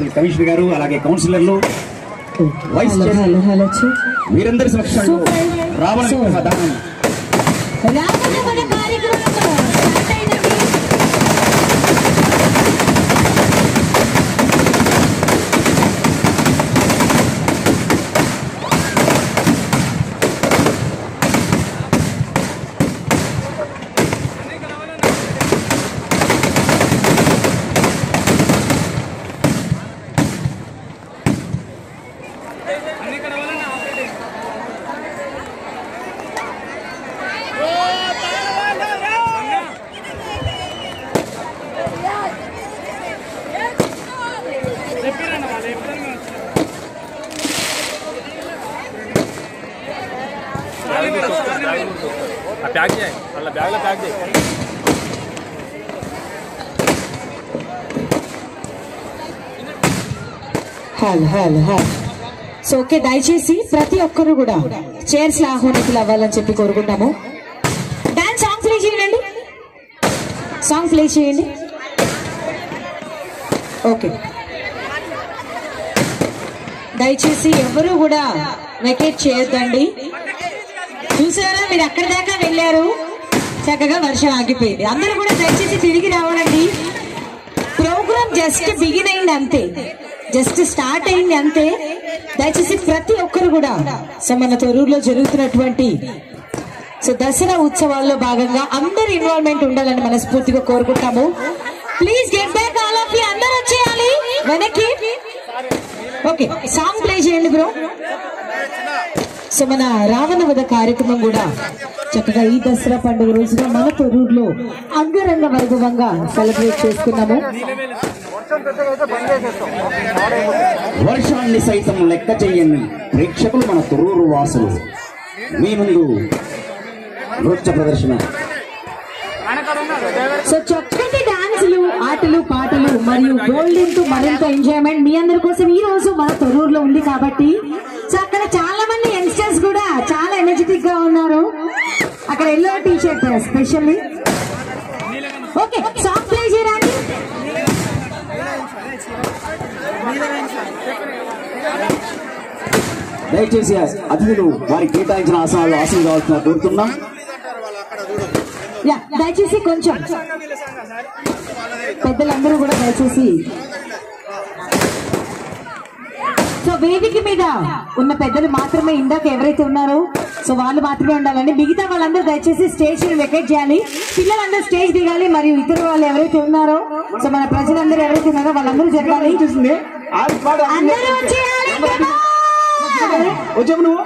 Commissioner గారు అలాగే కౌన్సిలర్లు vice hello chairman hello hello చూ. వీరందరి సమక్షంలో రావణ విగ్రహ దహనం రావణ వన కార్యక్రమం స్టార్ట్ అయిందండి. ప్యాక్ చేయి అలా బ్యాగ్లో ప్యాక్ చేయి hello hello hello so okay దయచేసి ప్రతి ఒక్కరు కూడా చైర్స్ లో ఆహ్వానితులు అవ్వాలని చెప్పి కోరుకుంటాము డాన్స్ సాంగ్ ప్లే చేయండి సాంగ్ ప్లే చేయండి ఓకే దయచేసి ఎవరు కూడా వెకేట్ చేయొద్దండి చూసారా మీరు అక్కడి దాకా వెళ్ళారు చక్కగా వర్షం ఆగిపోయింది అందరూ కూడా దయచేసి తిరిగి రావాలండి ప్రోగ్రామ్ జస్ట్ బిగిన్ అయింది అంతే జస్ట్ స్టార్ట్ అయింది అంతే దయచేసి ప్రతి ఒక్కరు కూడా సో మన తొరూరులో జరుగుతున్నటువంటి సో దసరా ఉత్సవాల్లో భాగంగా అందరి ఇన్వాల్వ్మెంట్ ఉండాలని మనస్ఫూర్తిగా కోరుకుంటాము please get back all of you అందరూ వచ్చేయాలి వెనక్కి ఓకే సాంగ్ ప్లే చేయండి బ్రో సో మన రావణ వధ కార్యక్రమం కూడా చక్కగా ఈ దసరా పండుగ రోజున మన తొరూరులో అంగరంగ వైభవంగా సెలబ్రేట్ చేసుకున్నాము వర్షాన్ని సైతం లెక్క చెయ్యని ప్రేక్షకులు మన తొర్రూరు వాసులు మీ ముందు నృత్య ప్రదర్శన సో చక్కటి డాన్సులు ఆటలు పాటలు మరియు గోల్డెన్ టు మరింత ఎంజాయ్మెంట్ మీ అందరి కోసం ఈ రోజు మన తొరూరులో ఉంది కాబట్టి సో అక్కడ చాలా మంది యంగ్స్టర్స్ కూడా చాలా ఎనర్జెటిక్ గా ఉన్నారు అక్కడ yellow T shirt specially okay song play చేయరాండి దయచేసి అతిథులు వారి కేటాయించిన ఆసనాలు ఆసనం కావాల్సిన కోరుతున్నాం యా దయచేసి కొంచెం పెద్దలందరూ కూడా దయచేసి సో వేదిక మీద ఉన్న పెద్దలు మాత్రమే ఇందాక ఎవరైతే ఉన్నారో సో వాళ్ళు మాత్రమే ఉండాలండి మిగతా వాళ్ళందరూ దయచేసి స్టేజ్ ని వెకేట్ చేయాలి పిల్లలందరూ స్టేజ్ దిగాలి మరియు ఇతర వాళ్ళు ఎవరైతే ఉన్నారో సో మన ప్రజలందరూ ఎవరైతే ఉన్నారో వాళ్ళందరూ జరగాలి అందరూ వచ్చేయాలి come on! వచ్చాము నువ్వు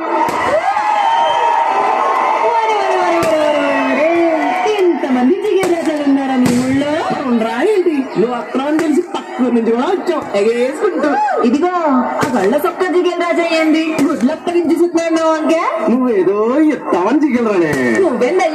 ఒరే, ఒరే, ఒరే, ఒరే, ఒరే, ఒరే. ఇంతమంది జిగేదాచాలు ఉన్నారా మీ ఊళ్ళో రా ఏంటి నువ్వు అక్రమం తెలిసి పక్క నుంచి కూడా వచ్చావు ఎగేసుకుంటూ ఇదిగో ఆ గళ్ళ సొక్క జిగేన్ రాజా ఏంది గుడ్లప్పగించి చూస్తున్నాడు అంకే నువ్వేదో ఎత్తావని దిగలరానే నువ్వెందయ్యా